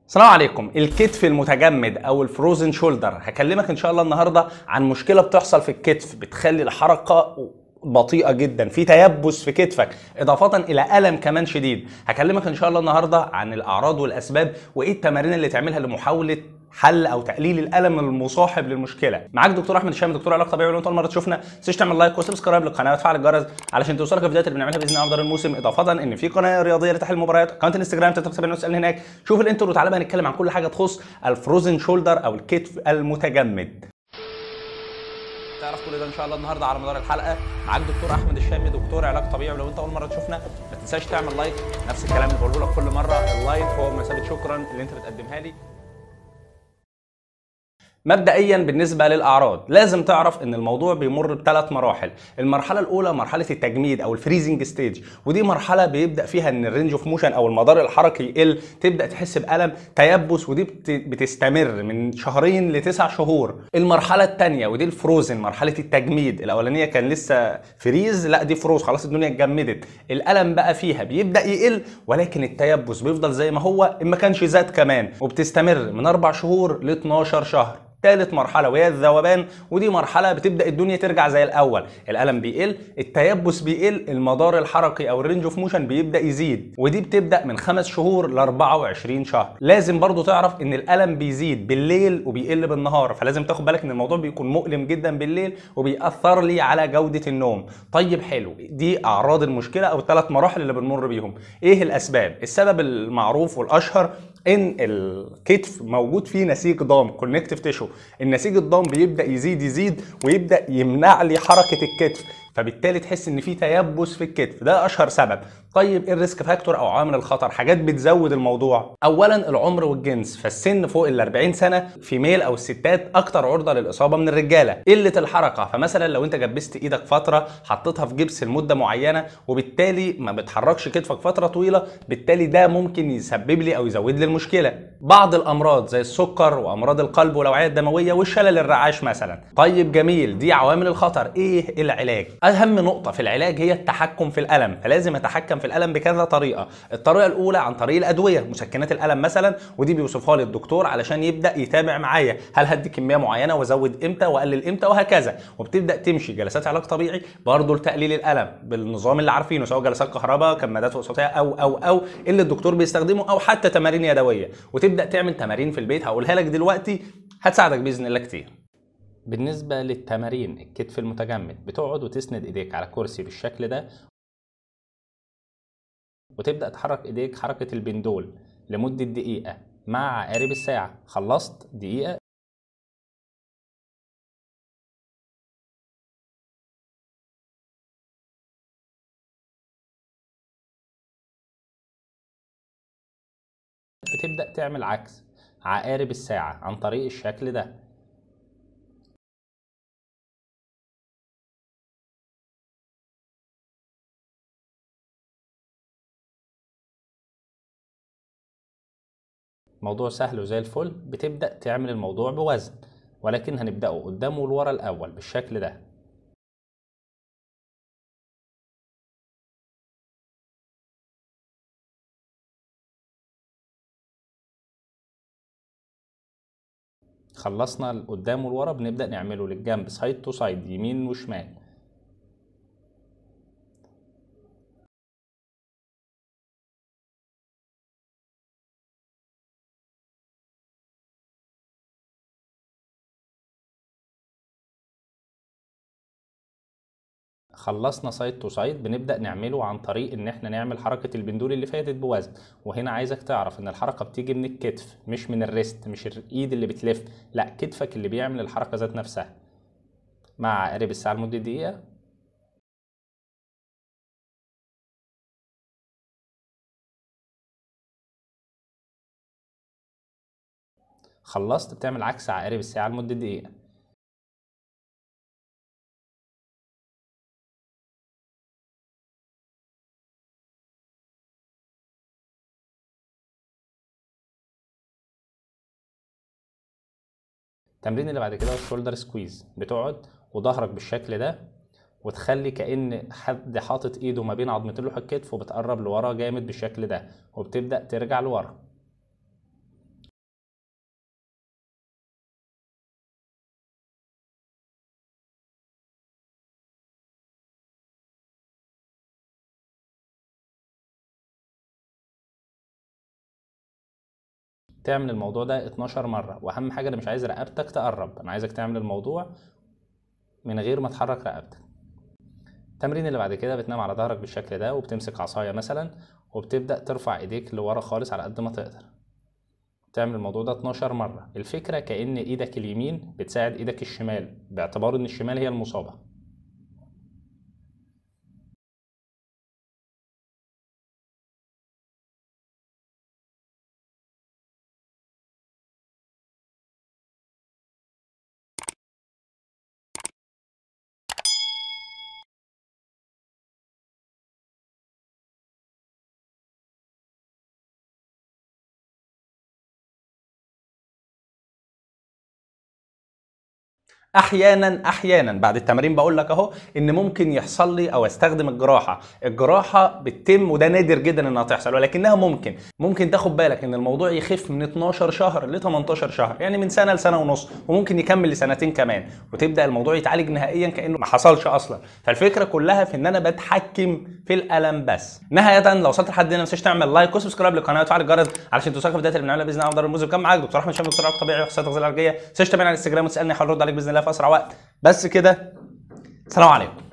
السلام عليكم الكتف المتجمد او الفروزن شولدر هكلمك ان شاء الله النهارده عن مشكله بتحصل في الكتف بتخلي الحركه بطيئه جدا في تيبس في كتفك اضافه الى الم كمان شديد هكلمك ان شاء الله النهارده عن الاعراض والاسباب وايه التمارين اللي تعملها لمحاوله حل او تقليل الالم المصاحب للمشكله معاك دكتور احمد الشام دكتور علاج طبيعي ولو انت اول مره تشوفنا تنساش تعمل لايك وسبسكرايب للقناه وتفعل الجرس علشان توصلك الفيديوهات اللي بنعملها باذن الله على مدار الموسم اضافه ان في قناه رياضيه لتحليل المباريات قناه انستجرام تقدر تتابعنا وتسالني هناك شوف الانترو وتعالى بقى نتكلم عن كل حاجه تخص الفروزن شولدر او الكتف المتجمد تعرف كل ده ان شاء الله النهارده على مدار الحلقه معاك دكتور احمد الشامي دكتور علاج طبيعي ولو انت اول مره تشوفنا ما تنساش تعمل لايك نفس الكلام اللي بقوله لك كل مره اللايك هو مثابه شكرا اللي انت بتقدمها لي مبدئيا بالنسبه للاعراض لازم تعرف ان الموضوع بيمر بثلاث مراحل المرحله الاولى مرحله التجميد او الفريزنج ستيج ودي مرحله بيبدا فيها ان الرينج اوف موشن او المدار الحركي يقل تبدا تحس بالم تيبس ودي بتستمر من شهرين لتسع شهور المرحله الثانيه ودي الفروزن مرحله التجميد الاولانيه كان لسه فريز لا دي فروز خلاص الدنيا اتجمدت الالم بقى فيها بيبدا يقل ولكن التيبس بيفضل زي ما هو ان ما كانش زاد كمان وبتستمر من اربع شهور ل 12 شهر ثالث مرحله وهي الذوبان ودي مرحله بتبدا الدنيا ترجع زي الاول الالم بيقل التيبس بيقل المدار الحركي او الرينج اوف موشن بيبدا يزيد ودي بتبدا من خمس شهور ل 24 شهر لازم برضو تعرف ان الالم بيزيد بالليل وبيقل بالنهار فلازم تاخد بالك ان الموضوع بيكون مؤلم جدا بالليل وبيأثر لي على جوده النوم طيب حلو دي اعراض المشكله او الثلاث مراحل اللي بنمر بيهم ايه الاسباب السبب المعروف والاشهر ان الكتف موجود فيه نسيج ضام كونكتيف تيشو النسيج الضام بيبدا يزيد يزيد ويبدا يمنع لي حركه الكتف فبالتالي تحس ان في تيبس في الكتف ده اشهر سبب طيب ايه الريسك فاكتور او عوامل الخطر حاجات بتزود الموضوع اولا العمر والجنس فالسن فوق ال 40 سنه في ميل او الستات اكتر عرضه للاصابه من الرجاله قله الحركه فمثلا لو انت جبست ايدك فتره حطيتها في جبس لمده معينه وبالتالي ما بتحركش كتفك فتره طويله بالتالي ده ممكن يسبب لي او يزود لي المشكله بعض الامراض زي السكر وامراض القلب والاوعيه الدمويه والشلل الرعاش مثلا طيب جميل دي عوامل الخطر ايه العلاج اهم نقطه في العلاج هي التحكم في الالم فلازم اتحكم في الالم بكذا طريقه الطريقه الاولى عن طريق الادويه مسكنات الالم مثلا ودي بيوصفها لي الدكتور علشان يبدا يتابع معايا هل هدي كميه معينه وازود امتى واقلل امتى وهكذا وبتبدا تمشي جلسات علاج طبيعي برضه لتقليل الالم بالنظام اللي عارفينه سواء جلسات كهرباء كمادات وسطيه او او او اللي الدكتور بيستخدمه او حتى تمارين يدويه وتبدا تعمل تمارين في البيت هقولها لك دلوقتي هتساعدك باذن الله كتير بالنسبة للتمارين الكتف المتجمد بتقعد وتسند ايديك على كرسي بالشكل ده وتبدأ تحرك ايديك حركة البندول لمدة دقيقة مع عقارب الساعة خلصت دقيقة بتبدأ تعمل عكس عقارب الساعة عن طريق الشكل ده موضوع سهل وزي الفل بتبدأ تعمل الموضوع بوزن ولكن هنبدأه قدام ولورا الأول بالشكل ده خلصنا القدام والورا بنبدأ نعمله للجنب سايد تو سايد يمين وشمال خلصنا سايد تو سايد بنبدا نعمله عن طريق ان احنا نعمل حركه البندول اللي فاتت بوزن وهنا عايزك تعرف ان الحركه بتيجي من الكتف مش من الريست مش الايد اللي بتلف لا كتفك اللي بيعمل الحركه ذات نفسها مع عقارب الساعه لمده دقيقه خلصت بتعمل عكس عقارب الساعه لمده دقيقه التمرين اللي بعد كده هو الشولدر سكويز بتقعد وظهرك بالشكل ده وتخلي كأن حد حاطط ايده ما بين عظمتين لوح الكتف وبتقرب لورا جامد بالشكل ده وبتبدأ ترجع لورا تعمل الموضوع ده 12 مره واهم حاجه انا مش عايز رقبتك تقرب انا عايزك تعمل الموضوع من غير ما تحرك رقبتك التمرين اللي بعد كده بتنام على ظهرك بالشكل ده وبتمسك عصايه مثلا وبتبدا ترفع ايديك لورا خالص على قد ما تقدر تعمل الموضوع ده 12 مره الفكره كأن ايدك اليمين بتساعد ايدك الشمال باعتبار ان الشمال هي المصابه احيانا احيانا بعد التمارين بقول لك اهو ان ممكن يحصل لي او استخدم الجراحه الجراحه بتتم وده نادر جدا انها تحصل ولكنها ممكن ممكن تاخد بالك ان الموضوع يخف من 12 شهر ل 18 شهر يعني من سنه لسنه ونص وممكن يكمل لسنتين كمان وتبدا الموضوع يتعالج نهائيا كانه ما حصلش اصلا فالفكره كلها في ان انا بتحكم في الالم بس نهايه لو وصلت لحد هنا ما تنساش تعمل لايك وسبسكرايب للقناه وتفعل الجرس علشان توصلك في بدايه اللي بنعملها باذن الله افضل الموزه كان معاك دكتور احمد شامل دكتور علاج طبيعي وحصه تغذيه العلاجيه تنساش تتابعني على الانستجرام وتسالني هحاول ارد عليك باذن الله في اسرع وقت بس كده سلام عليكم